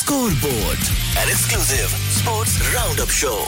Scoreboard, an exclusive sports roundup show.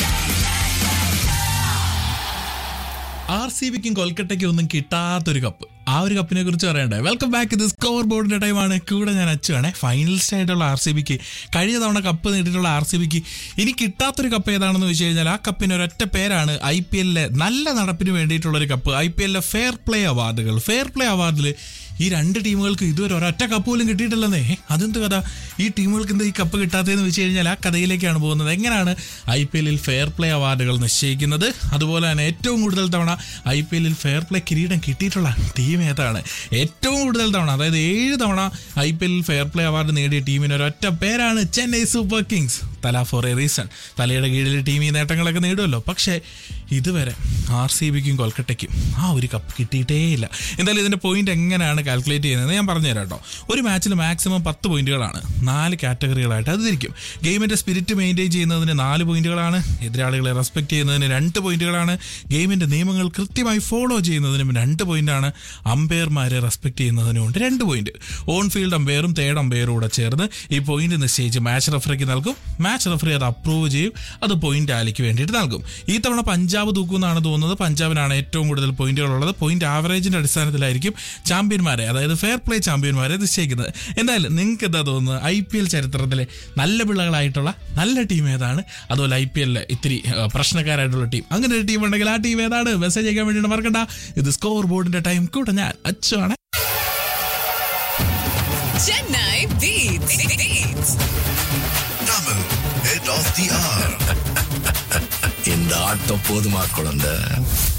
R C ബിക്കും കൊൽക്കട്ടയ്ക്കും ഒന്നും കിട്ടാത്തൊരു കപ്പ് ആ ഒരു കപ്പിനെ കുറിച്ച് പറയണ്ടേ വെൽക്കം ബാക്ക് ഇത് സ്കോർ ബോർഡിന്റെ ടൈമാണ് കൂടെ ഞാൻ അച്ചുവാണേ ഫൈനലിസ്റ്റ് ആയിട്ടുള്ള ആർ സി ബിക്ക് കഴിഞ്ഞ തവണ കപ്പ് നേടിയിട്ടുള്ള ആർ സി ബിക്ക് ഇനി കിട്ടാത്തൊരു കപ്പ് ഏതാണെന്ന് വെച്ച് കഴിഞ്ഞാൽ ആ കപ്പിന് ഒരൊറ്റ പേരാണ് ഐ പി എല്ലിലെ നല്ല നടപ്പിന് വേണ്ടിയിട്ടുള്ള ഒരു കപ്പ് ഐ പി എല്ലിലെ ഫെയർ പ്ലേ അവാർഡുകൾ ഫെയർ പ്ലേ അവാർഡിൽ ഈ രണ്ട് ടീമുകൾക്ക് ഇതുവരെ ഒരൊറ്റ കപ്പ് പോലും കിട്ടിയിട്ടില്ലെന്നേ അതെന്ത് കഥ ഈ ടീമുകൾക്ക് എന്താ ഈ കപ്പ് കിട്ടാത്തതെന്ന് വെച്ച് കഴിഞ്ഞാൽ ആ കഥയിലേക്കാണ് പോകുന്നത് എങ്ങനെയാണ് ഐ പി എല്ലിൽ ഫെയർ പ്ലേ അവാർഡുകൾ നിശ്ചയിക്കുന്നത് അതുപോലെ തന്നെ ഏറ്റവും കൂടുതൽ തവണ ഐ പി എല്ലിൽ ഫെയർ പ്ലേ കിരീടം കിട്ടിയിട്ടുള്ള ടീം ഏതാണ് ഏറ്റവും കൂടുതൽ തവണ അതായത് ഏഴ് തവണ ഐ പി എല്ലിൽ ഫെയർ പ്ലേ അവാർഡ് നേടിയ ടീമിന് ഒരൊറ്റ പേരാണ് Chennai Super Kings Thala for a reason തലയുടെ കീഴിൽ ടീം ഈ നേട്ടങ്ങളൊക്കെ നേടുമല്ലോ പക്ഷേ ഇതുവരെ ആർ സി ബിക്കും കൊൽക്കട്ടയ്ക്കും ആ ഒരു കപ്പ് കിട്ടിയിട്ടേയില്ല എന്തായാലും ഇതിന്റെ പോയിന്റ് എങ്ങനെയാണ് കാൽക്കുലേറ്റ് ചെയ്യുന്നത് ഞാൻ പറഞ്ഞുതരാം കേട്ടോ ഒരു മാച്ചിൽ മാക്സിമം പത്ത് പോയിന്റുകളാണ് നാല് കാറ്റഗറികളായിട്ട് അത് തിരിക്കും ഗെയിമിന്റെ സ്പിരിറ്റ് മെയിൻറ്റെയിൻ ചെയ്യുന്നതിന് നാല് പോയിന്റുകളാണ് എതിരാളികളെ റെസ്പെക്ട് ചെയ്യുന്നതിന് രണ്ട് പോയിന്റുകളാണ് ഗെയിമിന്റെ നിയമങ്ങൾ കൃത്യമായി ഫോളോ ചെയ്യുന്നതിനും രണ്ട് പോയിന്റാണ് അമ്പയർമാരെ റെസ്പെക്ട് ചെയ്യുന്നതിനും ഉണ്ട് രണ്ട് പോയിന്റ് ഓൺ ഫീൽഡ് അമ്പയറും തേർഡ് അമ്പയറും കൂടെ ചേർന്ന് ഈ പോയിന്റ് നിശ്ചയിച്ച് മാച്ച് റഫറിക്ക് നൽകും മാച്ച് റഫറി അത് അപ്രൂവ് ചെയ്യും അത് പോയിന്റ് ആലിക്ക് വേണ്ടിയിട്ട് നൽകും ഈ തവണ പഞ്ചാബ് തൂക്കുമെന്നാണ് തോന്നുന്നത് പഞ്ചാബിനാണ് ഏറ്റവും കൂടുതൽ പോയിന്റുകൾ ഉള്ളത് പോയിന്റ് ആവറേജിന്റെ അടിസ്ഥാനത്തിലായിരിക്കും ചാമ്പ്യന്മാരെ അതായത് ഫെയർ പ്ലേ ചാമ്പ്യന്മാരെ നിശ്ചയിക്കുന്നത് എന്തായാലും നിങ്ങൾക്ക് എന്താ തോന്നുന്നത് ഐ പി എൽ ചരിത്രത്തിലെ നല്ല പിള്ളകളായിട്ടുള്ള നല്ല ടീം ഏതാണ് അതുപോലെ ഐ പി എല്ലിലെ ഇത്തിരി ആ, പ്രശ്നക്കാരായിട്ടുള്ള ടീം അങ്ങനെ ഒരു ടീം ഉണ്ടെങ്കിൽ ആ ടീം ഏതാണ് മെസ്സേജ് അയക്കാൻ വേണ്ടിയിട്ട് മറക്കണ്ട ഇത് സ്കോർ ബോർഡിന്റെ ടൈം കൂടെ ഞാൻ അച്ചുവാണ് Chennai Beats. Beats. Double head of the hour. இந்த ஆட்டம் போதுமா குழந்தை